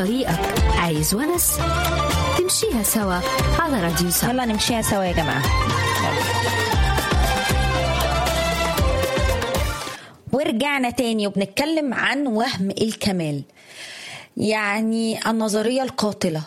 طريقك عايز ونس تمشيها سوا على راديو سوا يلا نمشيها سوا يا جماعة ورجعنا تاني وبنتكلم عن وهم الكمال يعني النظرية القاتلة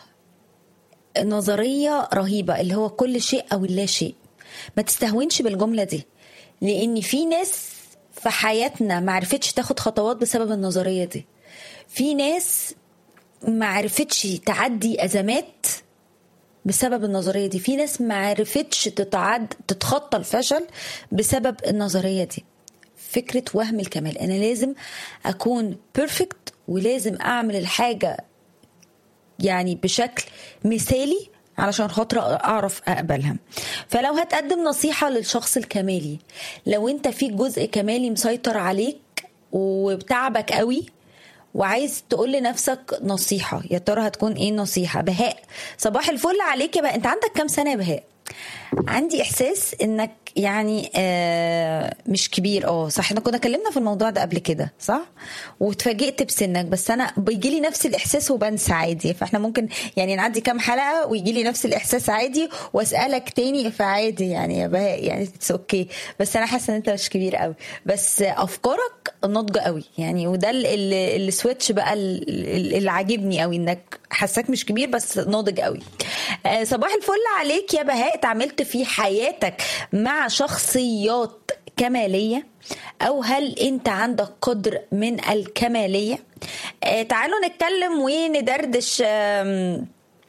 نظرية رهيبة اللي هو كل شيء أو لا شيء ما تستهونش بالجملة دي لأن في ناس في حياتنا ما عرفتش تاخد خطوات بسبب النظرية دي في ناس ما عرفتش تعدي أزمات بسبب النظرية دي في ناس ما عرفتش تتعد تتخطى الفشل بسبب النظرية دي فكرة وهم الكمال أنا لازم أكون بيرفكت ولازم أعمل الحاجة يعني بشكل مثالي علشان خاطر اعرف اقبلها فلو هتقدم نصيحه للشخص الكمالي لو انت في جزء كمالي مسيطر عليك وبتعبك قوي وعايز تقول لنفسك نصيحه يا ترى هتكون ايه النصيحه بهاء صباح الفل عليك يا بقى انت عندك كام سنه يا بهاء عندي احساس انك يعني آه مش كبير اه صح احنا كنا اتكلمنا في الموضوع ده قبل كده صح واتفاجئت بسنك بس انا بيجي لي نفس الاحساس وبنسى عادي فاحنا ممكن يعني نعدي كام حلقه ويجي لي نفس الاحساس عادي واسالك تاني فعادي يعني يا بهاء يعني اتس اوكي okay. بس انا حاسه ان انت مش كبير قوي بس افكارك ناضجه قوي يعني وده السويتش بقى اللي عاجبني قوي انك حاساك مش كبير بس ناضج قوي آه صباح الفل عليك يا بهاء اتعاملت في حياتك مع شخصيات كماليه او هل انت عندك قدر من الكماليه آه تعالوا نتكلم وندردش آه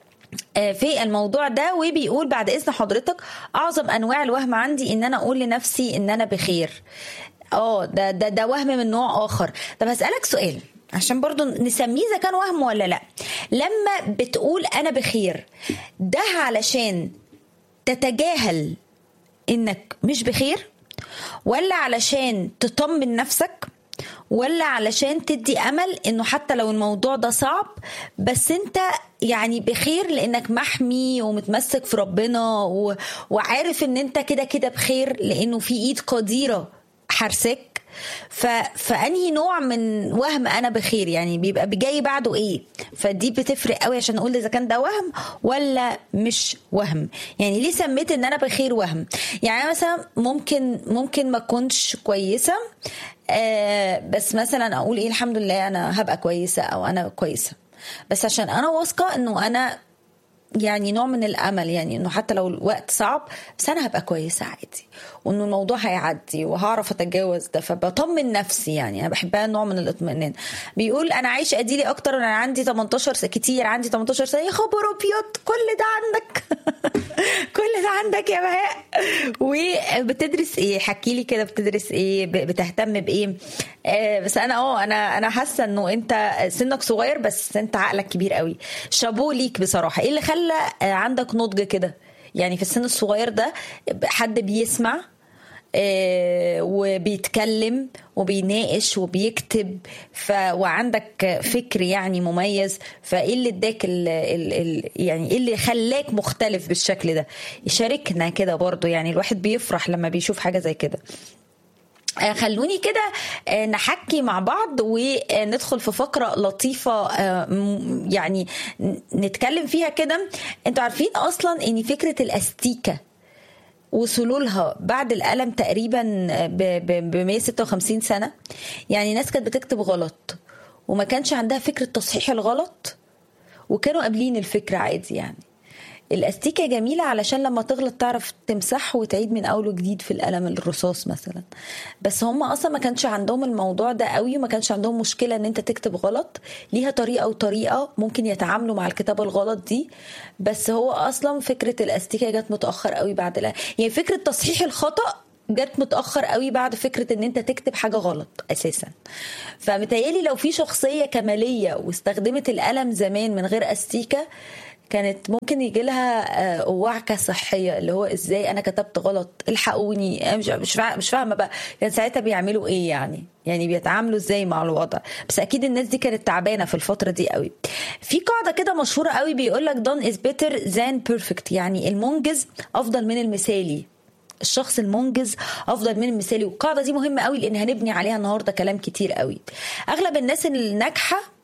في الموضوع ده وبيقول بعد اذن حضرتك اعظم انواع الوهم عندي ان انا اقول لنفسي ان انا بخير اه ده ده ده وهم من نوع اخر طب هسالك سؤال عشان برضو نسميه اذا كان وهم ولا لا لما بتقول انا بخير ده علشان تتجاهل انك مش بخير ولا علشان تطمن نفسك ولا علشان تدي امل انه حتى لو الموضوع ده صعب بس انت يعني بخير لانك محمي ومتمسك في ربنا و... وعارف ان انت كده كده بخير لانه في ايد قديره حارساك ف... فانهي نوع من وهم انا بخير يعني بيبقى جاي بعده ايه فدي بتفرق قوي عشان اقول اذا كان ده وهم ولا مش وهم يعني ليه سميت ان انا بخير وهم يعني مثلا ممكن ممكن ما اكونش كويسه آه بس مثلا اقول ايه الحمد لله انا هبقى كويسه او انا كويسه بس عشان انا واثقه انه انا يعني نوع من الامل يعني انه حتى لو الوقت صعب بس انا هبقى كويسه عادي وانه الموضوع هيعدي وهعرف اتجاوز ده فبطمن نفسي يعني انا بحبها نوع من الاطمئنان بيقول انا عايش اديلي اكتر وانا عندي 18 سنه كتير عندي 18 سنه يا خبر ابيض كل ده عندك كل ده عندك يا بهاء وبتدرس ايه حكي لي كده بتدرس ايه بتهتم بايه آه بس انا اه انا انا حاسه انه انت سنك صغير بس انت عقلك كبير قوي شابوه ليك بصراحه ايه اللي خلى عندك نضج كده يعني في السن الصغير ده حد بيسمع آه وبيتكلم وبيناقش وبيكتب ف وعندك فكر يعني مميز فايه اللي اداك ال... ال... ال... يعني ايه اللي خلاك مختلف بالشكل ده يشاركنا كده برضو يعني الواحد بيفرح لما بيشوف حاجه زي كده خلوني كده نحكي مع بعض وندخل في فقرة لطيفة يعني نتكلم فيها كده انتوا عارفين اصلا ان فكرة الاستيكة وصلوا لها بعد الألم تقريبا ب 156 سنة يعني ناس كانت بتكتب غلط وما كانش عندها فكرة تصحيح الغلط وكانوا قابلين الفكرة عادي يعني الاستيكه جميله علشان لما تغلط تعرف تمسح وتعيد من اول وجديد في القلم الرصاص مثلا بس هم اصلا ما كانش عندهم الموضوع ده قوي وما كانش عندهم مشكله ان انت تكتب غلط ليها طريقه وطريقه ممكن يتعاملوا مع الكتابه الغلط دي بس هو اصلا فكره الاستيكه جت متاخر قوي بعد القلم. يعني فكره تصحيح الخطا جت متاخر قوي بعد فكره ان انت تكتب حاجه غلط اساسا فمتهيألي لو في شخصيه كماليه واستخدمت القلم زمان من غير استيكه كانت ممكن يجي لها وعكه صحيه اللي هو ازاي انا كتبت غلط الحقوني مش مش مش فاهمه بقى كان ساعتها بيعملوا ايه يعني يعني بيتعاملوا ازاي مع الوضع بس اكيد الناس دي كانت تعبانه في الفتره دي قوي في قاعده كده مشهوره قوي بيقول لك done is better than perfect يعني المنجز افضل من المثالي الشخص المنجز افضل من المثالي والقاعده دي مهمه قوي لان هنبني عليها النهارده كلام كتير قوي اغلب الناس الناجحه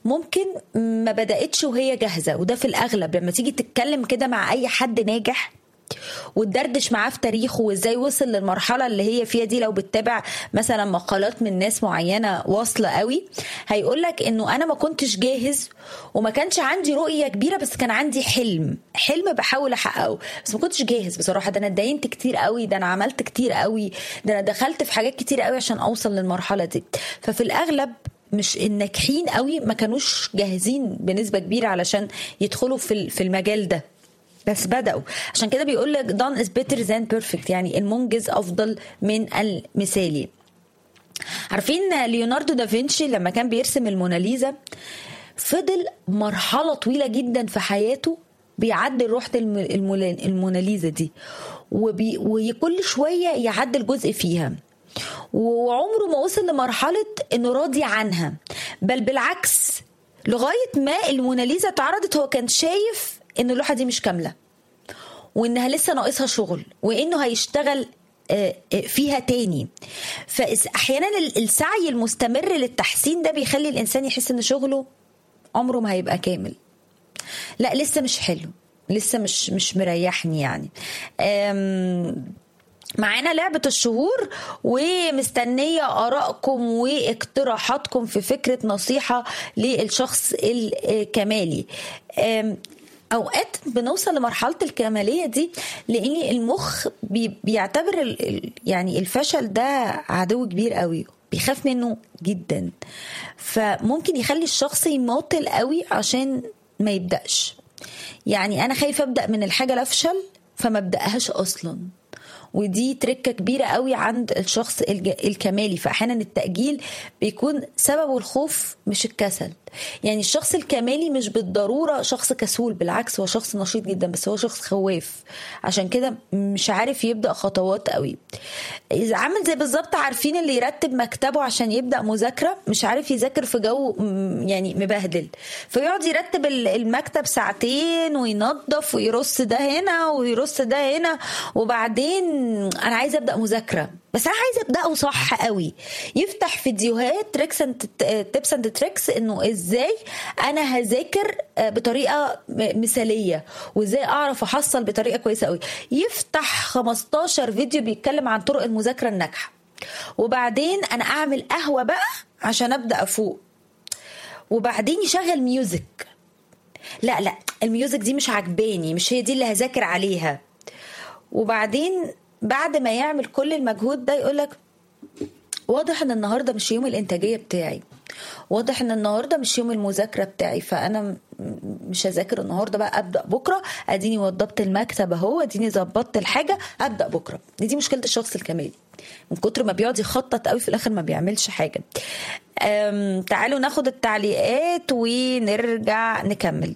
ممكن ما بداتش وهي جاهزه وده في الاغلب لما تيجي تتكلم كده مع اي حد ناجح وتدردش معاه في تاريخه وازاي وصل للمرحله اللي هي فيها دي لو بتتابع مثلا مقالات من ناس معينه واصله قوي هيقول لك انه انا ما كنتش جاهز وما كانش عندي رؤيه كبيره بس كان عندي حلم حلم بحاول احققه بس ما كنتش جاهز بصراحه ده انا اتدينت كتير قوي ده انا عملت كتير قوي ده انا دخلت في حاجات كتير قوي عشان اوصل للمرحله دي ففي الاغلب مش الناجحين قوي ما كانوش جاهزين بنسبه كبيره علشان يدخلوا في في المجال ده بس بدأوا عشان كده بيقول لك done is better than perfect يعني المنجز أفضل من المثالي عارفين ليوناردو دافنشي لما كان بيرسم الموناليزا فضل مرحلة طويلة جدا في حياته بيعدل روحة الموناليزا دي وبي وكل شوية يعدل جزء فيها وعمره ما وصل لمرحلة انه راضي عنها بل بالعكس لغاية ما الموناليزا اتعرضت هو كان شايف ان اللوحه دي مش كامله وانها لسه ناقصها شغل وانه هيشتغل فيها تاني فاحيانا السعي المستمر للتحسين ده بيخلي الانسان يحس ان شغله عمره ما هيبقى كامل لا لسه مش حلو لسه مش مش مريحني يعني معانا لعبة الشهور ومستنية آرائكم واقتراحاتكم في فكرة نصيحة للشخص الكمالي اوقات بنوصل لمرحله الكماليه دي لان المخ بي بيعتبر ال يعني الفشل ده عدو كبير قوي بيخاف منه جدا فممكن يخلي الشخص يماطل قوي عشان ما يبداش يعني انا خايفه ابدا من الحاجه لافشل فما ابداهاش اصلا ودي تركه كبيره قوي عند الشخص الكمالي فاحيانا التاجيل بيكون سببه الخوف مش الكسل يعني الشخص الكمالي مش بالضروره شخص كسول بالعكس هو شخص نشيط جدا بس هو شخص خواف عشان كده مش عارف يبدا خطوات قوي اذا عامل زي بالظبط عارفين اللي يرتب مكتبه عشان يبدا مذاكره مش عارف يذاكر في جو يعني مبهدل فيقعد يرتب المكتب ساعتين وينظف ويرص ده هنا ويرص ده هنا وبعدين انا عايزه ابدا مذاكره بس انا عايزه ابداه صح قوي يفتح فيديوهات تريكس اند تيبس اند تريكس انه ازاي انا هذاكر بطريقه مثاليه وازاي اعرف احصل بطريقه كويسه قوي يفتح 15 فيديو بيتكلم عن طرق المذاكره الناجحه وبعدين انا اعمل قهوه بقى عشان ابدا افوق وبعدين يشغل ميوزك لا لا الميوزك دي مش عجباني مش هي دي اللي هذاكر عليها وبعدين بعد ما يعمل كل المجهود ده يقولك واضح ان النهارده مش يوم الانتاجيه بتاعي واضح ان النهارده مش يوم المذاكره بتاعي فانا مش هذاكر النهارده بقى ابدا بكره اديني وضبت المكتب اهو اديني ظبطت الحاجه ابدا بكره دي مشكله الشخص الكمالي من كتر ما بيقعد يخطط قوي في الاخر ما بيعملش حاجه تعالوا ناخد التعليقات ونرجع نكمل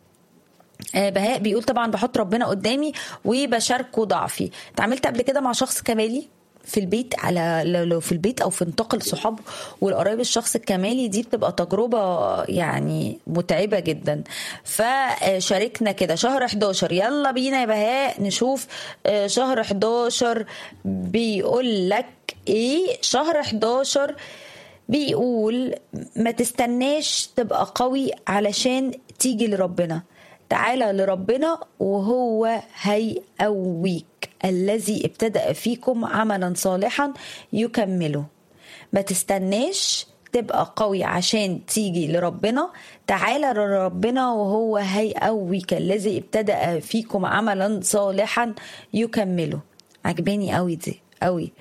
بهاء بيقول طبعا بحط ربنا قدامي وبشاركه ضعفي اتعاملت قبل كده مع شخص كمالي في البيت على لو في البيت او في نطاق الصحاب والقرايب الشخص الكمالي دي بتبقى تجربه يعني متعبه جدا فشاركنا كده شهر 11 يلا بينا يا بهاء نشوف شهر 11 بيقول لك ايه شهر 11 بيقول ما تستناش تبقى قوي علشان تيجي لربنا تعالى لربنا وهو هيقويك الذي ابتدأ فيكم عملا صالحا يكمله ما تستناش تبقى قوي عشان تيجي لربنا تعالى لربنا وهو هيقويك الذي ابتدأ فيكم عملا صالحا يكمله عجباني قوي دي قوي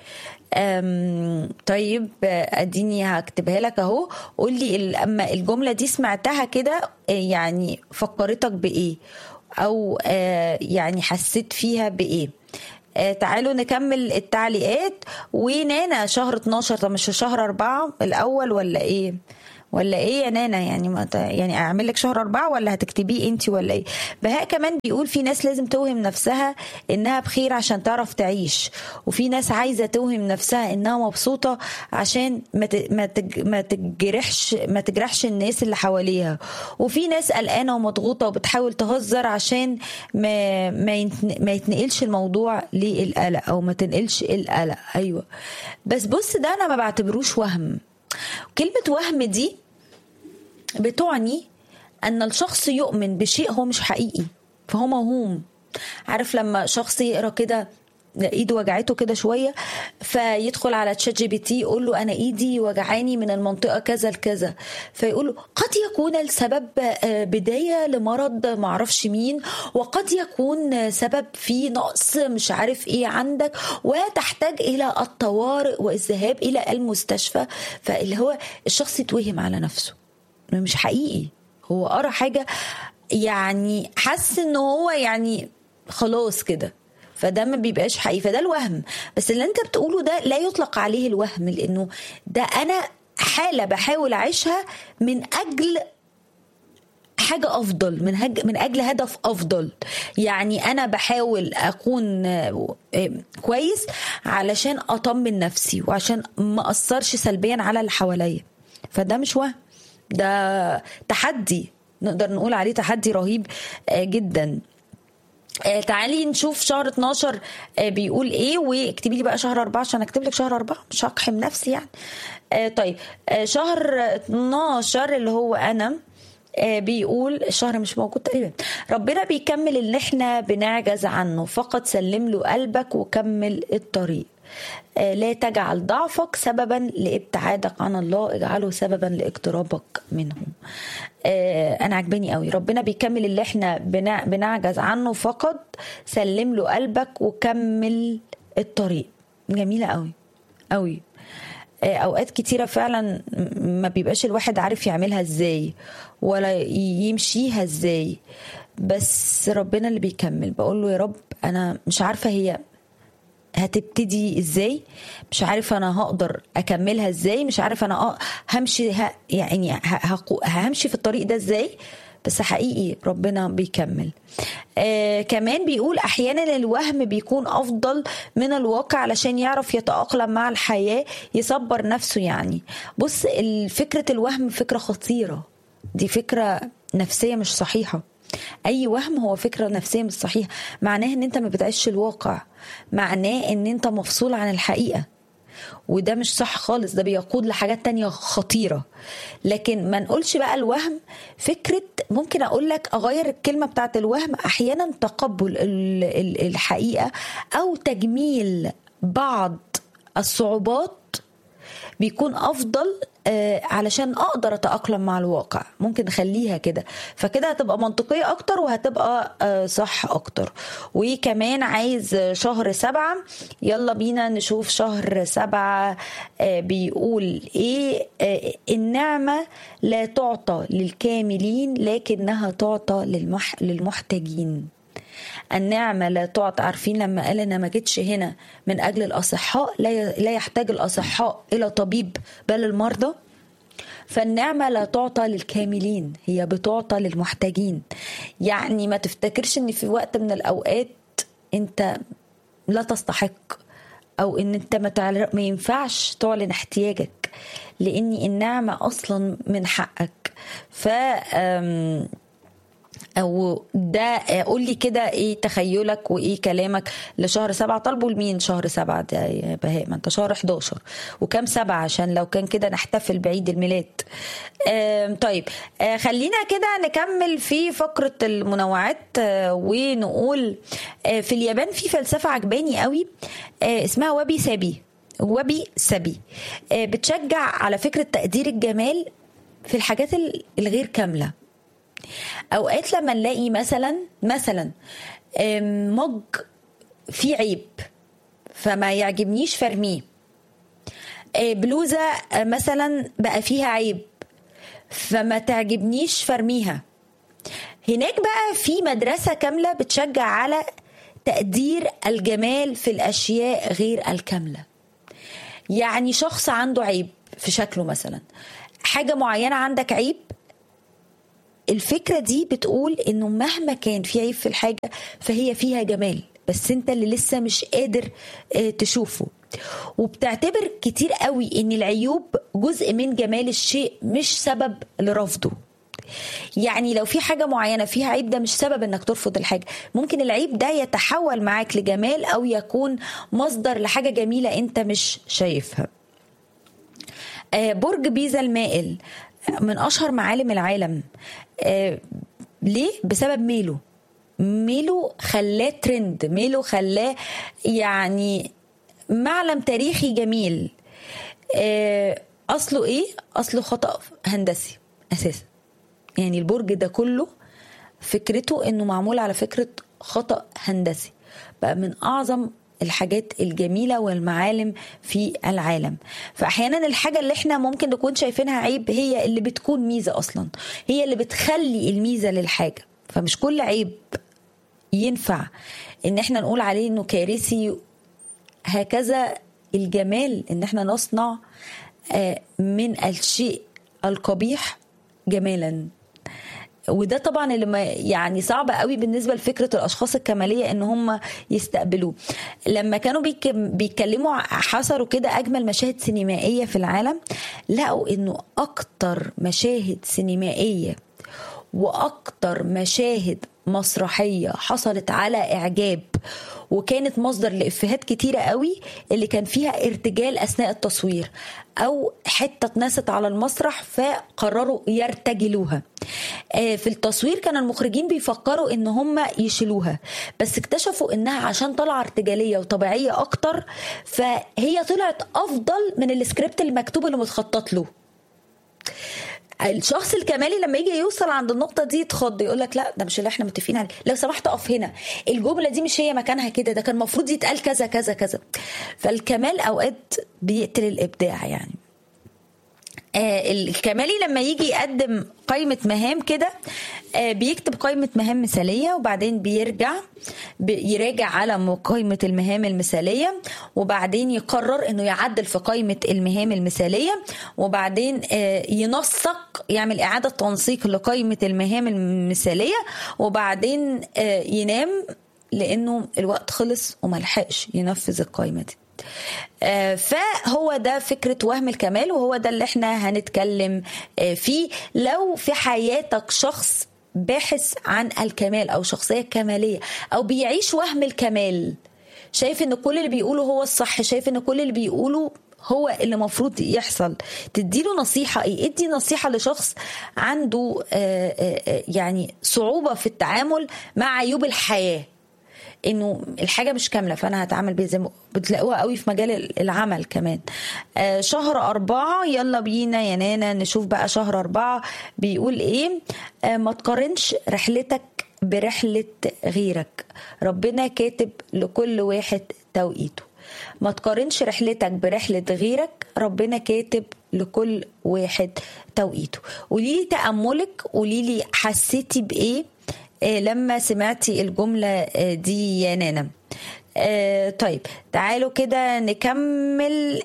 أم طيب اديني هكتبها لك اهو قول لي اما الجمله دي سمعتها كده يعني فكرتك بايه او يعني حسيت فيها بايه تعالوا نكمل التعليقات ونانا شهر 12 طب مش شهر أربعة الأول ولا إيه؟ ولا ايه يا نانا يعني ما يعني اعمل لك شهر أربعة ولا هتكتبيه انت ولا ايه بهاء كمان بيقول في ناس لازم توهم نفسها انها بخير عشان تعرف تعيش وفي ناس عايزه توهم نفسها انها مبسوطه عشان ما ما ما تجرحش ما تجرحش الناس اللي حواليها وفي ناس قلقانه ومضغوطه وبتحاول تهزر عشان ما ما, ما يتنقلش الموضوع للقلق او ما تنقلش القلق ايوه بس بص ده انا ما بعتبروش وهم كلمة وهم دي بتعني ان الشخص يؤمن بشيء هو مش حقيقي فهو موهوم عارف لما شخص يقرا كده ايده وجعته كده شويه فيدخل على تشات جي بي تي يقول له انا ايدي وجعاني من المنطقه كذا لكذا فيقول له قد يكون السبب بدايه لمرض معرفش مين وقد يكون سبب في نقص مش عارف ايه عندك وتحتاج الى الطوارئ والذهاب الى المستشفى فاللي هو الشخص يتوهم على نفسه مش حقيقي هو قرا حاجه يعني حس ان هو يعني خلاص كده فده ما بيبقاش حقيقي فده الوهم بس اللي انت بتقوله ده لا يطلق عليه الوهم لانه ده انا حاله بحاول اعيشها من اجل حاجة أفضل من هج من أجل هدف أفضل يعني أنا بحاول أكون كويس علشان أطمن نفسي وعشان ما أثرش سلبيا على اللي حواليا فده مش وهم ده تحدي نقدر نقول عليه تحدي رهيب جدا آه تعالي نشوف شهر 12 آه بيقول ايه واكتبي لي بقى شهر 4 عشان اكتب لك شهر 4 مش هقحم نفسي يعني آه طيب شهر 12 اللي هو انا بيقول الشهر مش موجود تقريبا ربنا بيكمل اللي احنا بنعجز عنه فقط سلم له قلبك وكمل الطريق لا تجعل ضعفك سببا لابتعادك عن الله اجعله سببا لاقترابك منه انا عجباني قوي ربنا بيكمل اللي احنا بنعجز عنه فقط سلم له قلبك وكمل الطريق جميله قوي قوي اوقات كتيره فعلا ما بيبقاش الواحد عارف يعملها ازاي ولا يمشيها ازاي بس ربنا اللي بيكمل بقول له يا رب انا مش عارفه هي هتبتدي ازاي مش عارف انا هقدر اكملها ازاي مش عارف انا همشي ه... يعني همشي في الطريق ده ازاي بس حقيقي ربنا بيكمل آه كمان بيقول احيانا الوهم بيكون افضل من الواقع علشان يعرف يتاقلم مع الحياه يصبر نفسه يعني بص فكره الوهم فكره خطيره دي فكره نفسيه مش صحيحه اي وهم هو فكره نفسيه مش صحيحه معناه ان انت ما بتعيش الواقع معناه ان انت مفصول عن الحقيقه وده مش صح خالص ده بيقود لحاجات تانية خطيرة لكن ما نقولش بقى الوهم فكرة ممكن أقول لك أغير الكلمة بتاعت الوهم أحيانا تقبل الحقيقة أو تجميل بعض الصعوبات بيكون افضل آه علشان اقدر اتاقلم مع الواقع ممكن نخليها كده فكده هتبقى منطقيه اكتر وهتبقى آه صح اكتر وكمان عايز شهر سبعة يلا بينا نشوف شهر سبعة آه بيقول ايه النعمه لا تعطى للكاملين لكنها تعطى للمح للمحتاجين النعمة لا تعطى عارفين لما قال أنا ما جيتش هنا من أجل الأصحاء لا يحتاج الأصحاء إلى طبيب بل المرضى فالنعمة لا تعطى للكاملين هي بتعطى للمحتاجين يعني ما تفتكرش ان في وقت من الأوقات انت لا تستحق او ان انت ما, تعرف ما ينفعش تعلن احتياجك لان النعمة اصلا من حقك ف او ده قول لي كده ايه تخيلك وايه كلامك لشهر سبعة طالبوا لمين شهر سبعة ده يا بهاء ما انت شهر 11 وكام سبعة عشان لو كان كده نحتفل بعيد الميلاد آه طيب آه خلينا كده نكمل في فقرة المنوعات آه ونقول آه في اليابان في فلسفة عجباني قوي آه اسمها وبي سابي وبي سابي آه بتشجع على فكرة تقدير الجمال في الحاجات الغير كامله اوقات لما نلاقي مثلا مثلا مج فيه عيب فما يعجبنيش فرميه بلوزه مثلا بقى فيها عيب فما تعجبنيش فرميها هناك بقى في مدرسه كامله بتشجع على تقدير الجمال في الاشياء غير الكامله يعني شخص عنده عيب في شكله مثلا حاجه معينه عندك عيب الفكره دي بتقول انه مهما كان في عيب في الحاجه فهي فيها جمال بس انت اللي لسه مش قادر تشوفه وبتعتبر كتير قوي ان العيوب جزء من جمال الشيء مش سبب لرفضه يعني لو في حاجه معينه فيها عيب ده مش سبب انك ترفض الحاجه ممكن العيب ده يتحول معاك لجمال او يكون مصدر لحاجه جميله انت مش شايفها برج بيزا المائل من اشهر معالم العالم آه، ليه بسبب ميله ميله خلاه ترند ميله خلاه يعني معلم تاريخي جميل آه، اصله ايه اصله خطا هندسي اساسا يعني البرج ده كله فكرته انه معمول على فكره خطا هندسي بقى من اعظم الحاجات الجميله والمعالم في العالم فاحيانا الحاجه اللي احنا ممكن نكون شايفينها عيب هي اللي بتكون ميزه اصلا هي اللي بتخلي الميزه للحاجه فمش كل عيب ينفع ان احنا نقول عليه انه كارثي هكذا الجمال ان احنا نصنع آه، من الشيء القبيح جمالا وده طبعا اللي ما يعني صعب قوي بالنسبه لفكره الاشخاص الكماليه ان هم يستقبلوه لما كانوا بيك- بيتكلموا حصروا كده اجمل مشاهد سينمائيه في العالم لقوا انه اكتر مشاهد سينمائيه واكتر مشاهد مسرحيه حصلت على اعجاب وكانت مصدر لافيهات كتيره قوي اللي كان فيها ارتجال اثناء التصوير او حته اتنست على المسرح فقرروا يرتجلوها آه، في التصوير كان المخرجين بيفكروا ان هم يشيلوها بس اكتشفوا انها عشان طالعه ارتجاليه وطبيعيه اكتر فهي طلعت افضل من السكريبت المكتوب اللي متخطط له الشخص الكمالي لما يجي يوصل عند النقطة دي يتخض يقول لك لا ده مش اللي احنا متفقين عليه لو سمحت اقف هنا الجملة دي مش هي مكانها كده ده كان المفروض يتقال كذا كذا كذا فالكمال اوقات بيقتل الابداع يعني آه الكمالي لما يجي يقدم قائمة مهام كده آه بيكتب قائمة مهام مثالية وبعدين بيرجع يراجع على قائمة المهام المثالية وبعدين يقرر انه يعدل في قائمة المهام المثالية وبعدين آه ينسق يعمل اعادة تنسيق لقائمة المهام المثالية وبعدين آه ينام لانه الوقت خلص وملحقش ينفذ القائمة دي فهو ده فكرة وهم الكمال وهو ده اللي احنا هنتكلم فيه لو في حياتك شخص باحث عن الكمال او شخصية كمالية او بيعيش وهم الكمال شايف ان كل اللي بيقوله هو الصح شايف ان كل اللي بيقوله هو اللي المفروض يحصل تديله نصيحة ايه ادي نصيحة لشخص عنده يعني صعوبة في التعامل مع عيوب الحياة انه الحاجه مش كامله فانا هتعامل بيها زي ما بتلاقوها قوي في مجال العمل كمان آه شهر أربعة يلا بينا يا نانا نشوف بقى شهر أربعة بيقول ايه آه ما تقارنش رحلتك برحلة غيرك ربنا كاتب لكل واحد توقيته ما تقارنش رحلتك برحلة غيرك ربنا كاتب لكل واحد توقيته قولي لي تأملك قولي لي حسيتي بإيه لما سمعتي الجملة دي يا نانا طيب تعالوا كده نكمل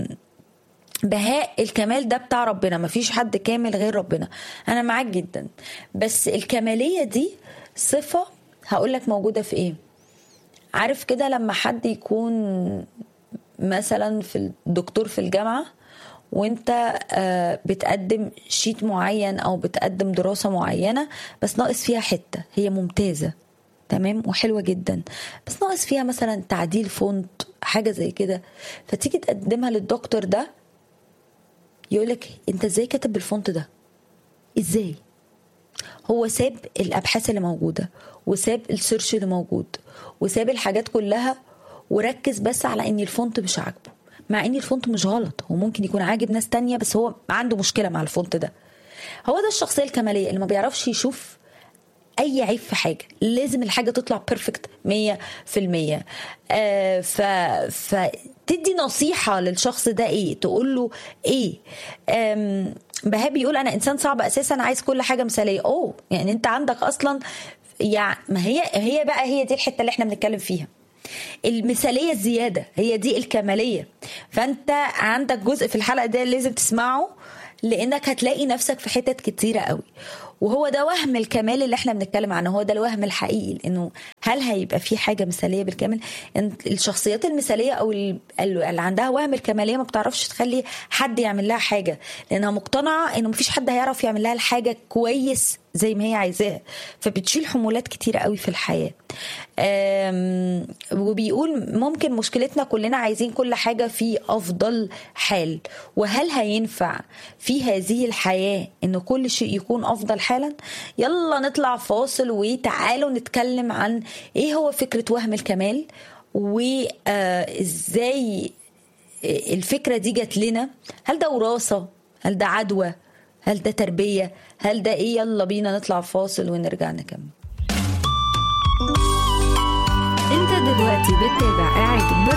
بهاء الكمال ده بتاع ربنا مفيش حد كامل غير ربنا انا معاك جدا بس الكمالية دي صفة هقولك موجودة في ايه عارف كده لما حد يكون مثلا في الدكتور في الجامعه وانت بتقدم شيت معين او بتقدم دراسه معينه بس ناقص فيها حته هي ممتازه تمام وحلوه جدا بس ناقص فيها مثلا تعديل فونت حاجه زي كده فتيجي تقدمها للدكتور ده يقولك انت ازاي كاتب بالفونت ده ازاي هو ساب الابحاث اللي موجوده وساب السيرش اللي موجود وساب الحاجات كلها وركز بس على ان الفونت مش عاجبه مع ان الفونت مش غلط هو ممكن يكون عاجب ناس تانية بس هو عنده مشكله مع الفونت ده هو ده الشخصيه الكماليه اللي ما بيعرفش يشوف اي عيب في حاجه لازم الحاجه تطلع بيرفكت 100% آه ف فتدي نصيحه للشخص ده ايه تقول له ايه بهاء بيقول انا انسان صعب اساسا عايز كل حاجه مثاليه اوه يعني انت عندك اصلا يعني ما هي هي بقى هي دي الحته اللي احنا بنتكلم فيها المثاليه الزياده هي دي الكماليه فانت عندك جزء في الحلقه ده لازم تسمعه لانك هتلاقي نفسك في حتت كتيره قوي وهو ده وهم الكمال اللي احنا بنتكلم عنه هو ده الوهم الحقيقي انه هل هيبقى في حاجه مثاليه بالكامل الشخصيات المثاليه او اللي عندها وهم الكماليه ما بتعرفش تخلي حد يعمل لها حاجه لانها مقتنعه انه مفيش حد هيعرف يعمل لها الحاجه كويس زي ما هي عايزاه فبتشيل حمولات كتيرة قوي في الحياة آم، وبيقول ممكن مشكلتنا كلنا عايزين كل حاجة في أفضل حال وهل هينفع في هذه الحياة إن كل شيء يكون أفضل حالا يلا نطلع فاصل وتعالوا نتكلم عن إيه هو فكرة وهم الكمال وإزاي الفكرة دي جت لنا هل ده وراثة هل ده عدوى هل ده تربية هل ده ايه يلا بينا نطلع فاصل ونرجع نكمل انت دلوقتي بتتابع إعادة